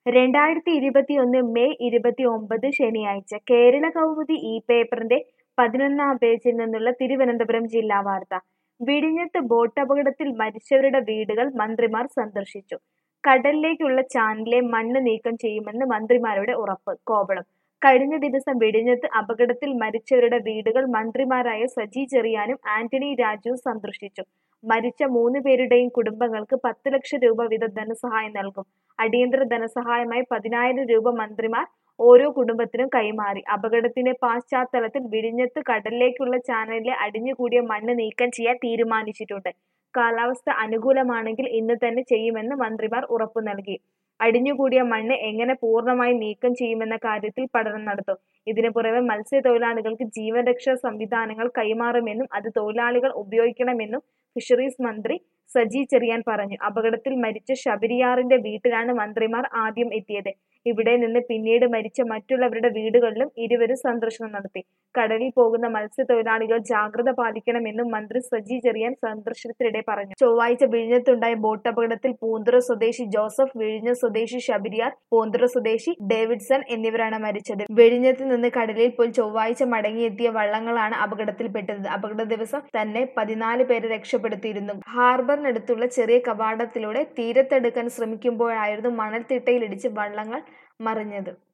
രണ്ടായിരത്തി ഇരുപത്തിയൊന്ന് മെയ് ഇരുപത്തി ഒമ്പത് ശനിയാഴ്ച കേരള കൗമുദി ഈ പേപ്പറിന്റെ പതിനൊന്നാം പേജിൽ നിന്നുള്ള തിരുവനന്തപുരം ജില്ലാ വാർത്ത വിഴിഞ്ഞത്ത് ബോട്ടപകടത്തിൽ മരിച്ചവരുടെ വീടുകൾ മന്ത്രിമാർ സന്ദർശിച്ചു കടലിലേക്കുള്ള ചാനലിലെ മണ്ണ് നീക്കം ചെയ്യുമെന്ന് മന്ത്രിമാരുടെ ഉറപ്പ് കോവളം കഴിഞ്ഞ ദിവസം വെടിഞ്ഞത്ത് അപകടത്തിൽ മരിച്ചവരുടെ വീടുകൾ മന്ത്രിമാരായ സജി ചെറിയാനും ആന്റണി രാജുവും സന്ദർശിച്ചു മരിച്ച മൂന്ന് പേരുടെയും കുടുംബങ്ങൾക്ക് പത്ത് ലക്ഷം രൂപ വീതം ധനസഹായം നൽകും അടിയന്തര ധനസഹായമായി പതിനായിരം രൂപ മന്ത്രിമാർ ഓരോ കുടുംബത്തിനും കൈമാറി അപകടത്തിന്റെ പശ്ചാത്തലത്തിൽ വിഴിഞ്ഞത്ത് കടലിലേക്കുള്ള ചാനലിലെ അടിഞ്ഞുകൂടിയ മണ്ണ് നീക്കം ചെയ്യാൻ തീരുമാനിച്ചിട്ടുണ്ട് കാലാവസ്ഥ അനുകൂലമാണെങ്കിൽ ഇന്ന് തന്നെ ചെയ്യുമെന്ന് മന്ത്രിമാർ ഉറപ്പു നൽകി അടിഞ്ഞുകൂടിയ മണ്ണ് എങ്ങനെ പൂർണ്ണമായി നീക്കം ചെയ്യുമെന്ന കാര്യത്തിൽ പഠനം നടത്തും ഇതിനു പുറമെ മത്സ്യത്തൊഴിലാളികൾക്ക് ജീവൻ രക്ഷാ സംവിധാനങ്ങൾ കൈമാറുമെന്നും അത് തൊഴിലാളികൾ ഉപയോഗിക്കണമെന്നും ഫിഷറീസ് മന്ത്രി സജി ചെറിയാൻ പറഞ്ഞു അപകടത്തിൽ മരിച്ച ശബരിയാറിന്റെ വീട്ടിലാണ് മന്ത്രിമാർ ആദ്യം എത്തിയത് ഇവിടെ നിന്ന് പിന്നീട് മരിച്ച മറ്റുള്ളവരുടെ വീടുകളിലും ഇരുവരും സന്ദർശനം നടത്തി കടലിൽ പോകുന്ന മത്സ്യത്തൊഴിലാളികൾ ജാഗ്രത പാലിക്കണമെന്നും മന്ത്രി സജി ചെറിയാൻ സന്ദർശനത്തിനിടെ പറഞ്ഞു ചൊവ്വാഴ്ച വിഴിഞ്ഞത്തുണ്ടായ ബോട്ട് അപകടത്തിൽ പൂന്തുറ സ്വദേശി ജോസഫ് വിഴിഞ്ഞ സ്വദേശി ശബരിയാർ പൂന്തുറ സ്വദേശി ഡേവിഡ്സൺ എന്നിവരാണ് മരിച്ചത് വിഴിഞ്ഞത്ത് നിന്ന് കടലിൽ പോയി ചൊവ്വാഴ്ച മടങ്ങിയെത്തിയ വള്ളങ്ങളാണ് അപകടത്തിൽപ്പെട്ടത് അപകട ദിവസം തന്നെ പതിനാല് പേരെ രക്ഷപ്പെടുത്തിയിരുന്നു ഹാർബറിനടുത്തുള്ള ചെറിയ കവാടത്തിലൂടെ തീരത്തെടുക്കാൻ ശ്രമിക്കുമ്പോഴായിരുന്നു മണൽത്തിട്ടയിലിടിച്ച് വള്ളങ്ങൾ മറിഞ്ഞത്